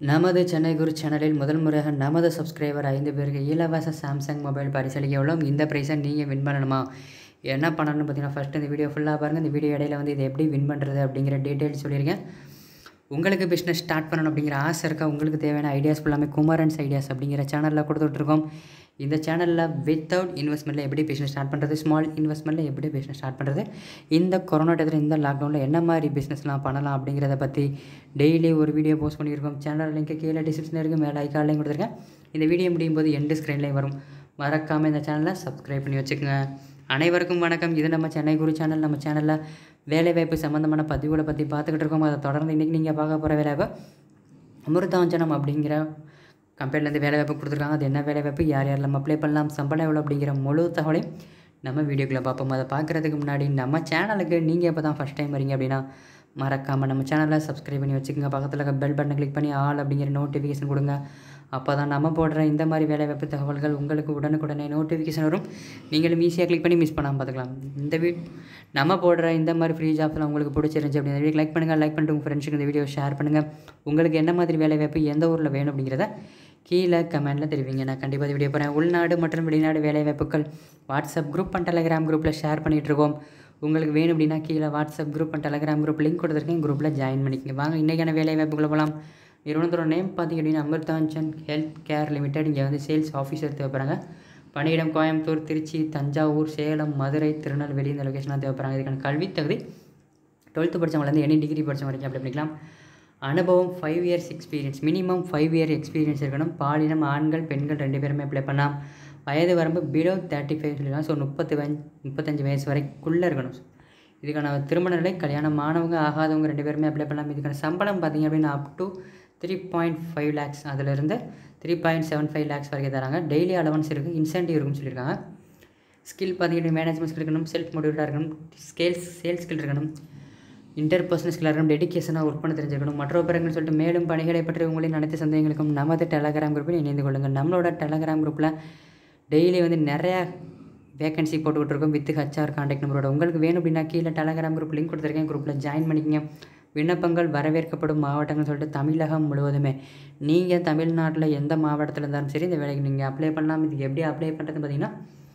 நமது சென்னை குரு சேனலில் முதல் முறையாக நமது சப்ஸ்கிரைபர் ஐந்து பேருக்கு இலவச சாம்சங் மொபைல் பரிசளிக்க உள்ளோம் இந்த ப்ரைஸை நீங்கள் வின் பண்ணணுமா என்ன பண்ணணும்னு பார்த்தீங்கன்னா ஃபஸ்ட்டு இந்த வீடியோ ஃபுல்லாக பாருங்கள் இந்த வீடியோ இடையில வந்து இதை எப்படி வின் பண்ணுறது அப்படிங்கிற டீட்டெயில்ஸ் சொல்லியிருக்கேன் உங்களுக்கு பிஸ்னஸ் ஸ்டார்ட் பண்ணணும் அப்படிங்கிற ஆசை இருக்கா உங்களுக்கு தேவையான ஐடியாஸ் ஃபுல்லாமே குமாரன்ஸ் ஐடியாஸ் அப்படிங்கிற சேனலில் கொடுத்துட்ருக்கோம் இந்த சேனலில் வித்தவுட் இன்வெஸ்ட்மெண்ட்டில் எப்படி பிஸ்னஸ் ஸ்டார்ட் பண்ணுறது ஸ்மால் இன்வெஸ்ட்மெண்ட்டில் எப்படி பிஸ்னஸ் ஸ்டார்ட் பண்ணுறது இந்த கொரோனா டயத்தில் இந்த லாக்டவுனில் என்ன மாதிரி பிஸ்னஸ்லாம் பண்ணலாம் அப்படிங்கிறத பற்றி டெய்லி ஒரு வீடியோ போஸ்ட் பண்ணியிருக்கோம் சேனல் லிங்க் கீழே டிஸ்கிரிப்ஷன் இருக்குது மேலே ஐக்காலையும் கொடுத்துருக்கேன் இந்த வீடியோ முடியும் போது எண்டு ஸ்க்ரீன்லேயும் வரும் மறக்காமல் இந்த சேனலை சப்ஸ்கிரைப் பண்ணி வச்சுக்கோங்க அனைவருக்கும் வணக்கம் இது நம்ம சென்னை குரு சேனல் நம்ம சேனலில் வேலைவாய்ப்பு சம்மந்தமான பதிவுகளை பற்றி பார்த்துக்கிட்டு இருக்கோம் அதை தொடர்ந்து இன்றைக்கி நீங்கள் பார்க்க போகிற வேலைவாய்ப்பு அமிர்தாஞ்சனம் அப்படிங்கிற கம்பெனிலேருந்து வேலைவாய்ப்பு கொடுத்துருக்காங்க அது என்ன வேலைவாய்ப்பு யார் யாரெல்லாம் அப்ளை பண்ணலாம் சம்பளம் எவ்வளோ அப்படிங்கிற முழு தகவலையும் நம்ம வீடியோக்குள்ளே பார்ப்போம் அதை பார்க்குறதுக்கு முன்னாடி நம்ம சேனலுக்கு நீங்கள் இப்போ தான் ஃபஸ்ட் டைம் வரீங்க அப்படின்னா மறக்காமல் நம்ம சேனலை சப்ஸ்கிரைப் பண்ணி வச்சுக்கோங்க பக்கத்தில் இருக்க பெல் பட்டனை கிளிக் பண்ணி ஆல் அப்படிங்கிற நோட்டிஃபிகேஷன் கொடுங்க அப்போ தான் நம்ம போடுற இந்த மாதிரி வேலைவாய்ப்பு தகவல்கள் உங்களுக்கு உடனுக்குடனே நோட்டிஃபிகேஷன் வரும் நீங்களும் ஈஸியாக கிளிக் பண்ணி மிஸ் பண்ணாமல் பார்த்துக்கலாம் இந்த வீ நம்ம போடுற இந்த மாதிரி ஃப்ரீ ஜாப்ஸ்லாம் உங்களுக்கு பிடிச்சிருந்துச்சி அப்படிங்கிற வீடியோ லைக் பண்ணுங்கள் லைக் பண்ணிட்டு உங்கள் ஃப்ரெண்ட்ஸுக்கு இந்த வீடியோ ஷேர் பண்ணுங்கள் உங்களுக்கு என்ன மாதிரி வேலைவாய்ப்பு எந்த ஊரில் வேணும் அப்படிங்கிறத கீழே கமெண்ட்டில் தெரிவிங்க நான் கண்டிப்பாக இந்த வீடியோ போகிறேன் உள்நாடு மற்றும் வெளிநாடு வேலைவாய்ப்புகள் வாட்ஸ்அப் குரூப் அண்ட் டெலகிராம் குரூப்பில் ஷேர் பண்ணிகிட்ருக்கோம் உங்களுக்கு வேணும் அப்படின்னா கீழே WhatsApp group and Telegram group link கொடுத்துருக்கேன் குரூப்பில் ஜாயின் பண்ணிக்கங்க வாங்க இன்றைக்கான வேலைவாய்ப்புகளை போகலாம் நிறுவனத்தோட நேம் பார்த்திங்க அப்படின்னா அமிர்தாஞ்சன் ஹெல்த் கேர் லிமிடெட் இங்கே வந்து சேல்ஸ் ஆஃபீஸர் தேவைப்படுறாங்க பணியிடம் கோயம்புத்தூர் திருச்சி தஞ்சாவூர் சேலம் மதுரை திருநெல்வேலி இந்த லொக்கேஷனாக தேவைப்படுறாங்க இதுக்கான கல்வி தகுதி டுவெல்த்து படித்தவங்கலேருந்து எனி டிகிரி படித்தவங்க வரைக்கும் அப்படி பண்ணிக்கலாம் அனுபவம் five years experience minimum five year experience இருக்கணும் பாலினம் ஆண்கள் பெண்கள் ரெண்டு பேருமே அப்ளை பண்ணலாம் வயது வரம்பு பிலோ தேர்ட்டி ஃபைவ் சொல்லலாம் ஸோ முப்பத்து வஞ் முப்பத்தஞ்சு வயசு வரைக்குள்ளே இருக்கணும் இதுக்கான திருமண நிலை கல்யாணம் ஆனவங்க ஆகாதவங்க ரெண்டு பேருமே அப்ளை பண்ணலாம் இதுக்கான சம்பளம் பார்த்திங்க அப்படின்னா up to three point five lakhs அதிலிருந்து three point seven five lakhs வரைக்கும் தராங்க டெய்லி அலவன்ஸ் இருக்குது இன்சென்டிவ் இருக்குன்னு சொல்லியிருக்காங்க ஸ்கில் பார்த்தீங்கன்னா மேனேஜ்மெண்ட் ஸ்கில் இருக்கணும் செல்ஃப் மோட்டிவேட்டாக இருக்கணும் ஸ்கேல்ஸ் சேல்ஸ் ஸ்கில் இருக்கணும் இன்டர் பர்சனல் ஸ்கில்லாக இருக்கணும் டெடிக்கேஷனாக ஒர்க் பண்ண தெரிஞ்சிருக்கணும் மற்ற பிறகுன்னு சொல்லிட்டு மேலும் பணிகளை பற்றி உங்களின் அனைத்து சந்தேகங்களுக்கும் நமது டெலகிராம் குரூப்பில் இணைந்து கொள்ளுங்கள் நம்மளோட டெலகிராம் குரூப்பில் டெய்லி வந்து நிறையா வேகன்சி போட்டுக்கிட்டு இருக்கோம் வித் ஹச்ஆர் கான்டாக்ட் நம்பரோட உங்களுக்கு வேணும் அப்படின்னா கீழே டெலகிராம் குரூப் லிங்க் கொடுத்துருக்கேன் குரூப்பில் ஜாயின் பண்ணிக்கங்க விண்ணப்பங்கள் வரவேற்கப்படும் மாவட்டங்கள்னு சொல்லிட்டு தமிழகம் முழுவதுமே நீங்கள் தமிழ்நாட்டில் எந்த மாவட்டத்தில் இருந்தாலும் சரி இந்த வேலைக்கு நீங்கள் அப்ளை பண்ணலாம் இதுக்கு எப்படி அப்ளை பண்ணுறது பார்த்தீங்கன்னா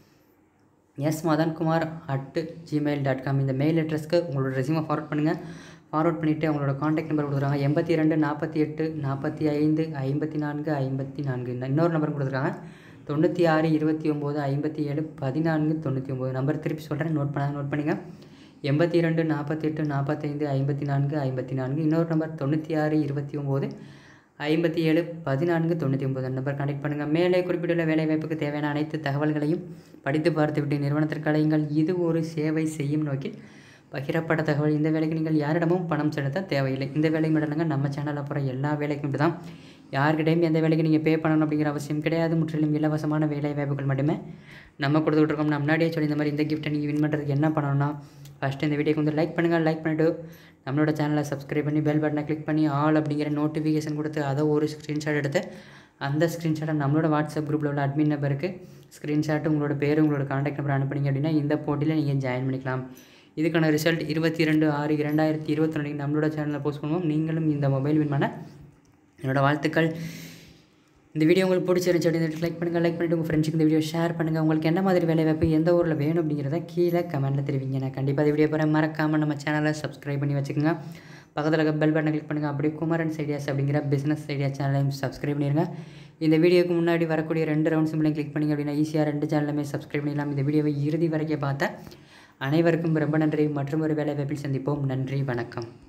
S Madhankumar at Gmail dot com இந்த மெயில் அட்ரஸ்க்கு உங்களோட ரெசியூமை ஃபார்வர்ட் பண்ணுங்கள் ஃபார்வர்ட் பண்ணிவிட்டு அவங்களோட காண்டாக்ட் நம்பர் கொடுத்துருக்காங்க எண்பத்தி ரெண்டு நாற்பத்தி எட்டு நாற்பத்தி ஐந்து ஐம்பத்தி நான்கு ஐம்பத்தி நான்கு இன்னொரு நம்பர் கொடுத்துருக்காங்க தொண்ணூற்றி ஆறு இருபத்தி ஒம்பது ஐம்பத்தி ஏழு பதினான்கு தொண்ணூற்றி ஒம்பது நம்பர் திருப்பி சொல்கிறேன் நோட் பண்ண நோட் பண்ணுங்க எண்பத்தி ரெண்டு நாற்பத்தெட்டு நாற்பத்தைந்து ஐம்பத்தி நான்கு ஐம்பத்தி நான்கு இன்னொரு நம்பர் தொண்ணூற்றி ஆறு இருபத்தி ஒம்பது ஐம்பத்தி ஏழு பதினான்கு தொண்ணூற்றி ஒம்பது நம்பர் கனெக்ட் பண்ணுங்கள் மேலே குறிப்பிட்டுள்ள வேலைவாய்ப்புக்கு தேவையான அனைத்து தகவல்களையும் படித்து பார்த்துவிட்டு நிறுவனத்திற்கு அழையுங்கள் இது ஒரு சேவை செய்யும் நோக்கில் பகிரப்பட்ட தகவல் இந்த வேலைக்கு நீங்கள் யாரிடமும் பணம் செலுத்த தேவையில்லை இந்த வேலை மட்டும் நம்ம சேனலில் போகிற எல்லா வேலைக்கும் இப்படி தான் யார்கிட்டையும் எந்த வேலைக்கு நீங்கள் பே பண்ணணும் அப்படிங்கிற அவசியம் கிடையாது முற்றிலும் இலவசமான வேலை வாய்ப்புகள் மட்டுமே நம்ம கொடுத்துக்கிட்டு இருக்கோம் நான் முன்னாடியே சொல்லி இந்த மாதிரி இந்த கிஃப்ட்டை நீங்கள் வின் பண்ணுறதுக்கு என்ன பண்ணணும்னா ஃபஸ்ட்டு இந்த வீடியோக்கு வந்து லைக் பண்ணுங்கள் லைக் பண்ணிவிட்டு நம்மளோட சேனலை சப்ஸ்கிரைப் பண்ணி பெல் பட்டனை கிளிக் பண்ணி ஆல் அப்படிங்கிற நோட்டிஃபிகேஷன் கொடுத்து அதை ஒரு ஸ்க்ரீன்ஷாட் எடுத்து அந்த ஸ்க்ரீன்ஷாட்டை நம்மளோட வாட்ஸ்அப் குரூப்பில் உள்ள அட்மின் நம்பருக்கு ஸ்க்ரீன்ஷாட்டு உங்களோட பேர் உங்களோட காண்டாக்ட் நம்பர் அனுப்புனீங்க அப்படின்னா இந்த போட்டியில் நீங்கள் ஜாயின் பண்ணிக்கலாம் இதுக்கான ரிசல்ட் இருபத்தி ரெண்டு ஆறு இரண்டாயிரத்தி இருபத்தி ரெண்டு நம்மளோட சேனலில் போஸ்ட் பண்ணுவோம் நீங்களும் இந்த மொபைல் வின் பண்ண என்னோடய வாழ்த்துக்கள் இந்த வீடியோ உங்களுக்கு பிடிச்சிருந்துச்சு அப்படின்னு லைக் பண்ணுங்கள் லைக் பண்ணிவிட்டு உங்கள் ஃப்ரெண்ட்ஸுக்கு இந்த வீடியோ ஷேர் பண்ணுங்கள் உங்களுக்கு என்ன மாதிரி வேலை வாய்ப்பு எந்த ஊரில் வேணும் அப்படிங்கிறத கீழே கமெண்ட்டில் தெரிவிங்க நான் கண்டிப்பாக இந்த வீடியோ போகிறேன் மறக்காமல் நம்ம சேனலை சப்ஸ்கிரைப் பண்ணி வச்சுக்கோங்க பக்கத்தில் இருக்க பெல் பட்டனை கிளிக் பண்ணுங்கள் அப்படியே குமரன்ஸ் ஐடியாஸ் அப்படிங்கிற பிஸ்னஸ் ஐடியா சேனலையும் சப்ஸ்கிரைப் பண்ணிடுங்க இந்த வீடியோக்கு முன்னாடி வரக்கூடிய ரெண்டு ரவுண்ட் சிம்பிளையும் கிளிக் பண்ணிங்க அப்படின்னா ஈஸியாக ரெண்டு சேனலுமே சப்ஸ்கிரைப் பண்ணிடலாம் இந்த வீடியோவை இறுதி வரைக்கும் பார்த்த அனைவருக்கும் ரொம்ப நன்றி மற்றும் ஒரு வேலை வாய்ப்பில் சந்திப்போம் நன்றி வணக்கம்